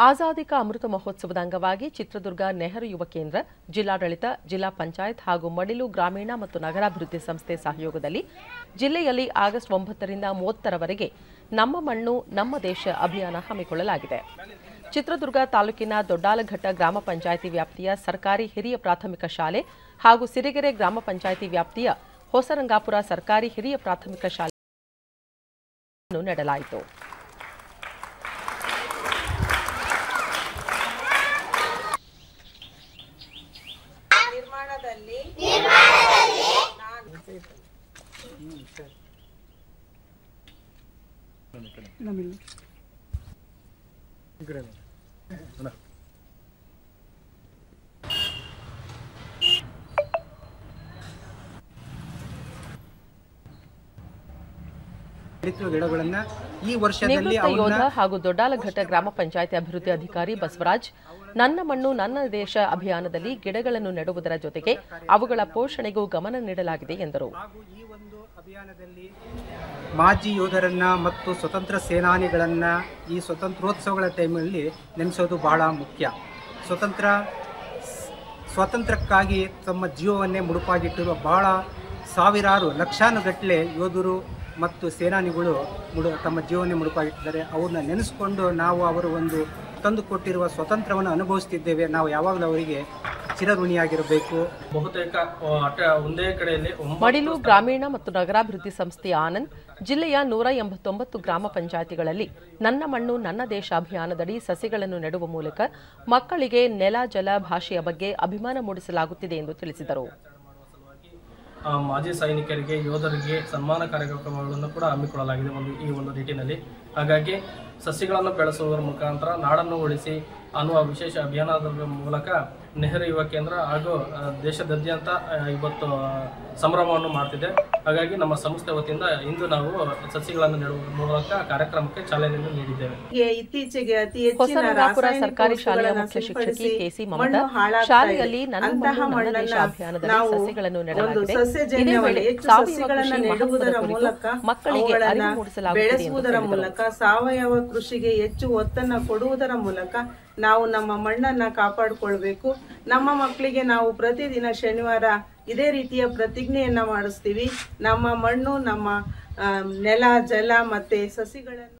ಆಜಾದಿ ಕಾ ಅಮೃತ ಮಹೋತ್ಸವದ ಅಂಗವಾಗಿ ಚಿತ್ರದುರ್ಗ ನೆಹರು ಯುವ ಕೇಂದ್ರ ಜಿಲ್ಲಾಡಳಿತ ಜಿಲ್ಲಾ ಪಂಚಾಯತ್ ಹಾಗೂ ಮಡಿಲು ಗ್ರಾಮೀಣ ಮತ್ತು ನಗರಾಭಿವೃದ್ಧಿ ಸಂಸ್ಥೆ ಸಹಯೋಗದಲ್ಲಿ ಜಿಲ್ಲೆಯಲ್ಲಿ ಆಗಸ್ಟ್ ಒಂಬತ್ತರಿಂದ ಮೂವತ್ತರವರೆಗೆ ನಮ್ಮ ಮಣ್ಣು ನಮ್ಮ ದೇಶ ಅಭಿಯಾನ ಹಮ್ಮಿಕೊಳ್ಳಲಾಗಿದೆ ಚಿತ್ರದುರ್ಗ ತಾಲೂಕಿನ ದೊಡ್ಡಾಲಘಟ್ಟ ಗ್ರಾಮ ಪಂಚಾಯಿತಿ ವ್ಯಾಪ್ತಿಯ ಸರ್ಕಾರಿ ಹಿರಿಯ ಪ್ರಾಥಮಿಕ ಶಾಲೆ ಹಾಗೂ ಸಿರಿಗೆರೆ ಗ್ರಾಮ ಪಂಚಾಯಿತಿ ವ್ಯಾಪ್ತಿಯ ಹೊಸರಂಗಾಪುರ ಸರ್ಕಾರಿ ಹಿರಿಯ ಪ್ರಾಥಮಿಕ ಶಾಲೆ ನೆಡಲಾಯಿತು ನಿರ್ಮಾಣದಲ್ಲಿ ಬೆಳೆಸುವ ಗಿಡಗಳನ್ನ ಈ ವರ್ಷದಲ್ಲಿ ನಿವೃತ್ತ ಅವನ್ನ ಯೋಧ ಹಾಗೂ ದೊಡ್ಡಾಲಘಟ್ಟ ಗ್ರಾಮ ಪಂಚಾಯತಿ ಅಭಿವೃದ್ಧಿ ಅಧಿಕಾರಿ ಬಸವರಾಜ್ ನನ್ನ ಮಣ್ಣು ನನ್ನ ದೇಶ ಅಭಿಯಾನದಲ್ಲಿ ಗಿಡಗಳನ್ನು ನೆಡುವುದರ ಜೊತೆಗೆ ಅವುಗಳ ಪೋಷಣೆಗೂ ಗಮನ ನೀಡಲಾಗಿದೆ ಎಂದರು ಹಾಗೂ ಈ ಒಂದು ಅಭಿಯಾನದಲ್ಲಿ ಮಾಜಿ ಯೋಧರನ್ನ ಮತ್ತು ಸ್ವತಂತ್ರ ಸೇನಾನಿಗಳನ್ನ ಈ ಸ್ವತಂತ್ರೋತ್ಸವಗಳ ಟೈಮಲ್ಲಿ ನೆನೆಸೋದು ಬಹಳ ಮುಖ್ಯ ಸ್ವತಂತ್ರ ಸ್ವಾತಂತ್ರ್ಯಕ್ಕಾಗಿ ತಮ್ಮ ಜೀವವನ್ನೇ ಮುಡುಪಾಗಿಟ್ಟಿರುವ ಬಹಳ ಸಾವಿರಾರು ಲಕ್ಷಾನುಗಟ್ಟಲೆ ಯೋಧರು ಮತ್ತು ಸೇನಾನಿಗಳು ಮುಡು ತಮ್ಮ ಜೀವನ ಮುಡುಪಾಗಿಟ್ಟಿದ್ದಾರೆ ಅವ್ರನ್ನ ನೆನೆಸ್ಕೊಂಡು ನಾವು ಅವರು ಒಂದು ತಂದು ಕೊಟ್ಟಿರುವ ಸ್ವತಂತ್ರವನ್ನು ಅನುಭವಿಸ್ತಿದ್ದೇವೆ ನಾವು ಯಾವಾಗಲೂ ಅವರಿಗೆ ಚಿರಋಣಿಯಾಗಿರಬೇಕು ಬಹುತೇಕ ಆ, ಅಟ ಒಂದೇ ಕಡೆಯಲ್ಲಿ ಒಂಬತ್ತು ಮಡಿಲು ಗ್ರಾಮೀಣ ಮತ್ತು ನಗರಾಭಿವೃದ್ಧಿ ಸಂಸ್ಥೆಯ ಆನಂದ್ ಜಿಲ್ಲೆಯ ನೂರ ಎಂಬತ್ತೊಂಬತ್ತು ಗ್ರಾಮ ಪಂಚಾಯಿತಿಗಳಲ್ಲಿ ನನ್ನ ಮಣ್ಣು ನನ್ನ ದೇಶ ಅಭಿಯಾನದಡಿ ಸಸಿಗಳನ್ನು ನೆಡುವ ಮೂಲಕ ಮಕ್ಕಳಿಗೆ ನೆಲ ಜಲ ಭಾಷೆಯ ಬಗ್ಗೆ ಅಭಿಮಾನ ಮೂಡಿಸಲಾಗುತ್ತಿದೆ ಎಂದು ತಿಳಿಸಿದರು ಆ, ಮಾಜಿ ಸೈನಿಕರಿಗೆ ಯೋಧರಿಗೆ ಸನ್ಮಾನ ಕಾರ್ಯಕ್ರಮಗಳನ್ನು ಕೂಡ ಹಮ್ಮಿಕೊಳ್ಳಲಾಗಿದೆ ಒಂದು ಈ ಒಂದು ನಿಟ್ಟಿನಲ್ಲಿ ಹಾಗಾಗಿ ಸಸಿಗಳನ್ನು ಬೆಳೆಸುವುದರ ಮುಖಾಂತರ ನಾಡನ್ನು ಉಳಿಸಿ ಅನ್ನುವ ವಿಶೇಷ ಅಭಿಯಾನದ ಮೂಲಕ ನೆಹರು ಯುವ ಕೇಂದ್ರ ಹಾಗೂ ಆ, ದೇಶದಾದ್ಯಂತ ಆ, ಇವತ್ತು ಆ, ಸಂಭ್ರಮವನ್ನು ಮಾಡ್ತಿದೆ ಹಾಗಾಗಿ ನಮ್ಮ ಸಂಸ್ಥೆ ವತಿಯಿಂದ ಇಂದು ನಾವು ಸಸಿಗಳನ್ನು ನೆಡುವ ಮೂಲಕ ಕಾರ್ಯಕ್ರಮಕ್ಕೆ ಚಾಲನೆಯನ್ನು ನೀಡಿದ್ದೇವೆ ಹೀಗೆ ಇತ್ತೀಚೆಗೆ ಅತಿ ಹೆಚ್ಚಿನ ಹೊಸರಂಗಾಪುರ ರಾಸಾಯನಿಕ ಸರ್ಕಾರಿ ಶಾಲೆಯ ವಸ್ತುಗಳನ್ನ ಮುಖ್ಯ ಸಿಂಪಡಿಸಿ ಶಿಕ್ಷಕಿ ಕೆಸಿ ಮಮತಾ ಮಣ್ಣು ಹಾಳಾಗ್ತಾ ಶಾಲೆಯಲ್ಲಿ ಇದೆ. ನನ್ನ ಅಂತಹ ಮಣ್ಣು ನನ್ನ ದೇಶ ಮಣ್ಣನ್ನ ಅಭಿಯಾನದಲ್ಲಿ ನಾವು ಸಸಿಗಳನ್ನು ಒಂದು ನೆಡಲಾಗಿದೆ ಇದೇ ಸಸ್ಯಜನ್ಯವನ್ನು ವೇಳೆ ಹೆಚ್ಚು ಸಾವಯವ ಸಸಿಗಳನ್ನ ಕೃಷಿ ನೆಡುವುದರ ಮಹತ್ವದ ಮೂಲಕ ಕುರಿತು ಮಕ್ಕಳಿಗೆ ಅವುಗಳನ್ನ ಅರಿವು ಮೂಡಿಸಲಾಗುತ್ತಿದೆ ಎಂದು ಬೆಳೆಸುವುದರ ಹೇಳಿದರು ಮೂಲಕ ಸಾವಯವ ಕೃಷಿಗೆ ಹೆಚ್ಚು ಒತ್ತನ್ನ ಕೊಡುವುದರ ಮೂಲಕ ನಾವು ನಮ್ಮ ಮಣ್ಣನ್ನ ಕಾಪಾಡಿಕೊಳ್ಬೇಕು ನಮ್ಮ ಮಕ್ಕಳಿಗೆ ನಾವು ಪ್ರತಿದಿನ ಶನಿವಾರ ಇದೇ ರೀತಿಯ ಪ್ರತಿಜ್ಞೆಯನ್ನ ಮಾಡಿಸ್ತೀವಿ ನಮ್ಮ ಮಣ್ಣು ನಮ್ಮ ಆ, ನೆಲ ಜಲ ಮತ್ತೆ ಸಸಿಗಳನ್ನು